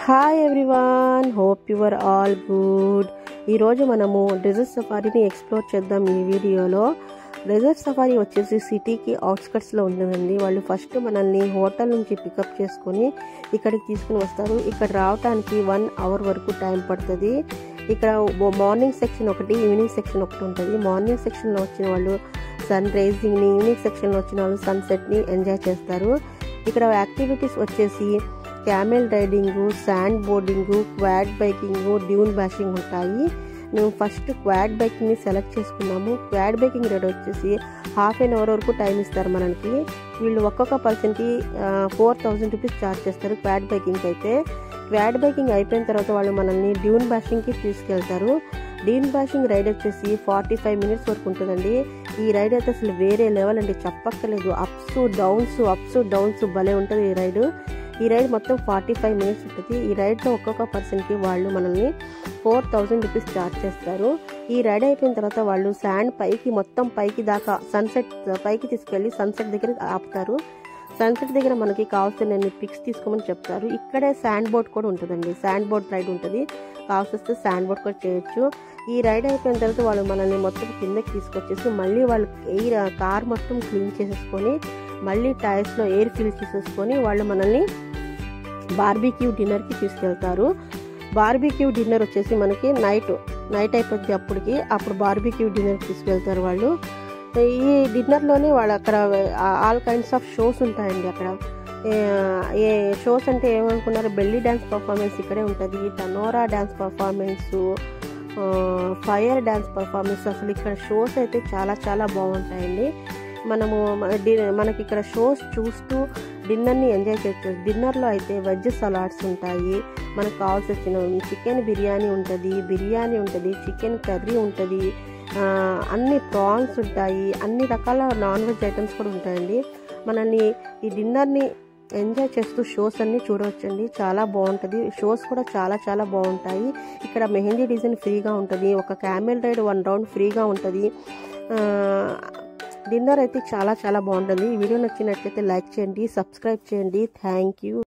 hi everyone hope your all good ఈరోజు మనము dessert సఫారీని explore చేద్దాం ఈ వీడియోలో డెజర్ట్ సఫారీ వచ్చేసి సిటీకి అవుట్స్కట్స్లో ఉంటుందండి వాళ్ళు ఫస్ట్ మనల్ని హోటల్ నుంచి పికప్ చేసుకొని ఇక్కడికి తీసుకుని వస్తారు ఇక్కడ రావడానికి వన్ అవర్ వరకు టైం పడుతుంది ఇక్కడ మార్నింగ్ సెక్షన్ ఒకటి ఈవినింగ్ సెక్షన్ ఒకటి ఉంటుంది మార్నింగ్ సెక్షన్లో వచ్చిన వాళ్ళు సన్ రైజింగ్ని ఈవినింగ్ సెక్షన్లో వచ్చిన వాళ్ళు సన్సెట్ని ఎంజాయ్ చేస్తారు ఇక్కడ యాక్టివిటీస్ వచ్చేసి camel riding sand boarding quad biking dune bashing ఉంటాయి మేము ఫస్ట్ క్వాడ్ బైకింగ్ని సెలెక్ట్ చేసుకున్నాము క్వాడ్ బైకింగ్ రైడ్ వచ్చేసి హాఫ్ అన్ అవర్ వరకు టైం ఇస్తారు మనకి వీళ్ళు ఒక్కొక్క పర్సన్కి ఫోర్ థౌజండ్ రూపీస్ ఛార్జ్ చేస్తారు క్వాడ్ బైకింగ్కి అయితే క్వాడ్ బైకింగ్ అయిపోయిన తర్వాత వాళ్ళు మనల్ని డ్యూన్ బ్యాషింగ్కి తీసుకెళ్తారు డ్యూన్ బ్యాషింగ్ రైడ్ వచ్చేసి ఫార్టీ ఫైవ్ మినిట్స్ వరకు ఉంటుందండి ఈ రైడ్ అయితే అసలు వేరే లెవెల్ అండి చెప్పక్కర్లేదు అప్స్ డౌన్స్ అప్స్ డౌన్స్ భలే ఉంటుంది ఈ రైడ్ ఈ రైడ్ మొత్తం ఫార్టీ ఫైవ్ మినిట్స్ ఉంటుంది ఈ రైడ్లో ఒక్కొక్క పర్సన్కి వాళ్ళు మనల్ని ఫోర్ థౌజండ్ రూపీస్ ఛార్జ్ చేస్తారు ఈ రైడ్ అయిపోయిన తర్వాత వాళ్ళు శాండ్ పైకి మొత్తం పైకి దాకా సన్సెట్ పైకి తీసుకెళ్ళి సన్సెట్ దగ్గర ఆపుతారు సన్సెట్ దగ్గర మనకి కావాల్సిన పిక్స్ తీసుకోమని చెప్తారు ఇక్కడే శాండ్ బోట్ కూడా ఉంటుందండి శాండ్ బోట్ రైడ్ ఉంటుంది కావాల్సి శాండ్ బోట్ కూడా చేయొచ్చు ఈ రైడ్ అయిపోయిన తర్వాత వాళ్ళు మనల్ని మొత్తం కిందకి తీసుకొచ్చేసి మళ్ళీ వాళ్ళు ఎయిర్ కార్ మొత్తం క్లీన్ చేసేసుకొని మళ్ళీ టైర్స్లో ఎయిర్ ఫిల్ చేసేసుకొని వాళ్ళు మనల్ని బార్బీక్యూ డిన్నర్కి తీసుకెళ్తారు బార్బీక్యూ డిన్నర్ వచ్చేసి మనకి నైట్ నైట్ అయిపోద్ది అప్పటికి అప్పుడు బార్బీక్యూ డిన్నర్కి తీసుకెళ్తారు వాళ్ళు ఈ డిన్నర్లోనే వాళ్ళు అక్కడ ఆల్ కైండ్స్ ఆఫ్ షోస్ ఉంటాయండి అక్కడ ఏ షోస్ అంటే ఏమనుకున్నారు బెల్లీ డ్యాన్స్ పర్ఫార్మెన్స్ ఇక్కడే ఉంటుంది tanoura dance performance fire dance performance అసలు ఇక్కడ షోస్ అయితే చాలా చాలా బాగుంటాయండి మనము మనకి ఇక్కడ షోస్ చూస్తూ డిన్నర్ని ఎంజాయ్ చేయొచ్చు డిన్నర్లో అయితే వెజ్ సలాడ్స్ ఉంటాయి మనకు కావాల్సిన చికెన్ బిర్యానీ ఉంటుంది బిర్యానీ ఉంటుంది చికెన్ కర్రీ ఉంటుంది అన్ని ప్రాన్స్ ఉంటాయి అన్ని రకాల నాన్ వెజ్ ఐటమ్స్ కూడా ఉంటాయండి మనల్ని ఈ డిన్నర్ని ఎంజాయ్ చేస్తూ షోస్ అన్ని చూడవచ్చండి చాలా బాగుంటుంది షోస్ కూడా చాలా చాలా బాగుంటాయి ఇక్కడ మెహందీ డిజైన్ ఫ్రీగా ఉంటుంది ఒక క్యామెల్ రైడ్ వన్ రౌండ్ ఫ్రీగా ఉంటుంది డిన్నర్ అయితే చాలా చాలా బాగుంటుంది ఈ వీడియో నచ్చినట్లయితే లైక్ చేయండి సబ్స్క్రైబ్ చేయండి థ్యాంక్ యూ